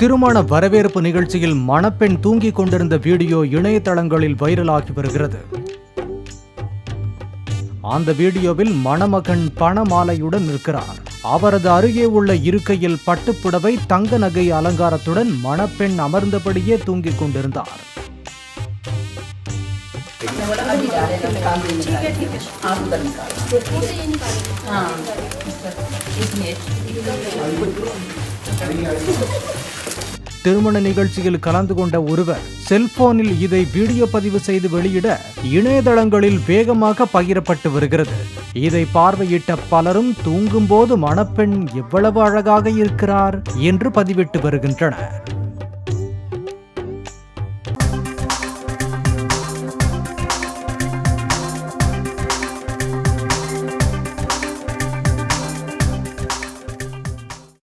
திருமண வரவேற்பு நிகழ்ச்சியில் மணப்பெண் தூங்கிக் கொண்டிருந்த வீடியோ இணையதளங்களில் வைரலாகி வருகிறது அந்த வீடியோவில் மணமகன் பணமாலையுடன் இருக்கிறார் அவரது அருகே உள்ள இருக்கையில் பட்டுப்புடவை தங்க நகை அலங்காரத்துடன் மணப்பெண் அமர்ந்தபடியே தூங்கிக் கொண்டிருந்தார் திருமண நிகழ்ச்சியில் கலந்து கொண்ட ஒருவர் செல்போனில் இதை வீடியோ பதிவு செய்து வெளியிட இணையதளங்களில் வேகமாக பகிரப்பட்டு வருகிறது இதை பார்வையிட்ட பலரும் தூங்கும்போது மணப்பெண் எவ்வளவு அழகாக இருக்கிறார் என்று பதிவிட்டு வருகின்றனர்